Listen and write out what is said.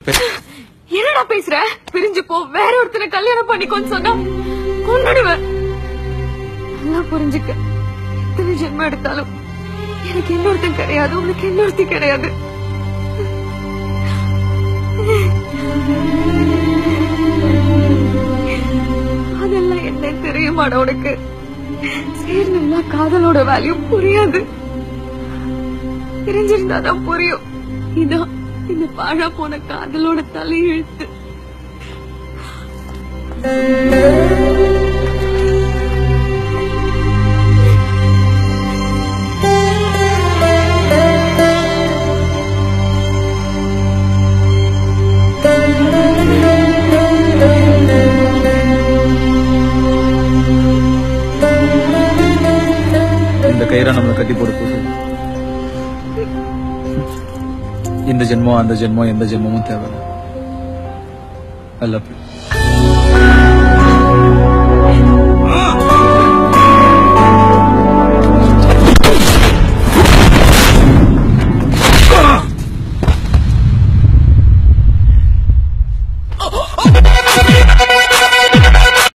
என்னடா பேசுற பிரிஞ்சு போ வேற ஒருத்தனை கல்யாணம் பண்ணிக்கோன்னு சொன்னா கொண்டுடுவேன் நல்லா புரிஞ்சுக்க எத்தனை ஜென்மம் எடுத்தாலும் எனக்கு இன்னொருத்தன் கிடையாது உனக்கு இன்னொருத்தி கிடையாது அதெல்லாம் என்ன தெரியுமாடா உனக்கு சேர்ந்தா காதலோட வேல்யூ புரியாது தெரிஞ்சிருந்தாதான் புரியும் இதான் இந்த பாழா போன காதலோட தலையெழுத்து இந்த கயிறா நம்மளை கட்டி போட போகுது இந்த ஜென்மம் அந்த ஜென்மம் எந்த ஜென்மமும் தேவை ஐ லவ் யூ